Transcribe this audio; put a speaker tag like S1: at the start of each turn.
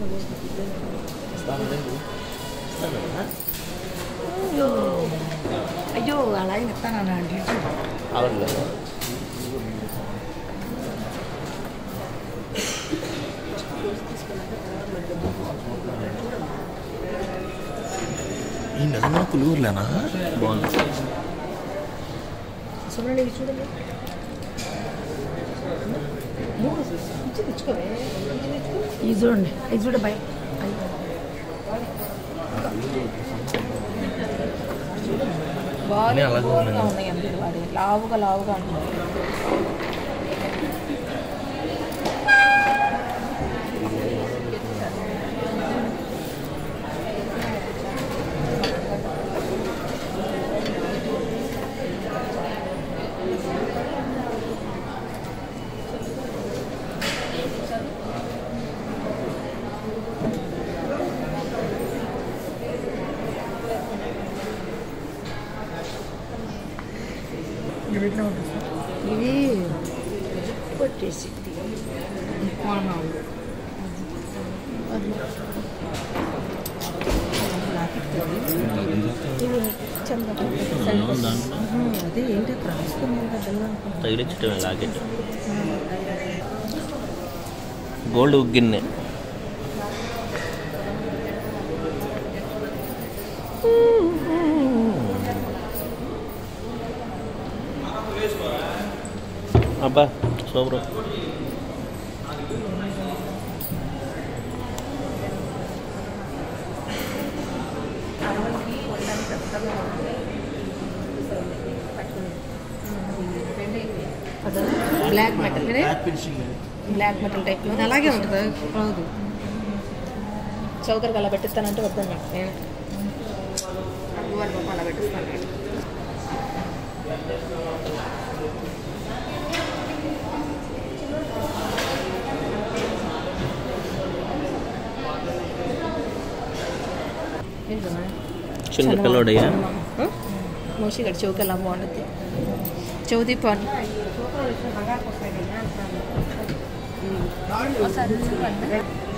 S1: అయ్యో అయ్యో అలా ఇస్తాను అంటే
S2: అవట్లేదు
S3: ఈ నిజంగా పులిహోరలేనా
S2: బాగుంది
S1: సుబ్రహ్మణ్యం ఇది చూడండి మూడు ఇచ్చి తెచ్చుకోవే ఇది చూడండి ఇది చూడ బై
S3: అన్నీ అలాగే ఉన్నాయి.
S1: ఉన్నాయి అంతే వాడి లావుగా లావుగా ఉంటుంది ఇది కొట్టేసి అదే ఏంటి రాసుకున్నాను కదా
S2: తగిలించటమే లాకెట్ గోల్డ్ గిన్నె అబ్బా super
S1: black metal black metal type లో అలాగే ఉంటుంది రాదు చౌకరికి అలా పెట్టిస్తానంటే వద్దాను నేను పాప అలా పెట్టిస్తాను నేను. ఏంటమ్మా?
S2: చిన్న పిల్లోడయ్యా
S1: మోసి గడి చౌక ఎలా బాగుంటుంది చౌదీ పాన్ ఒకసారి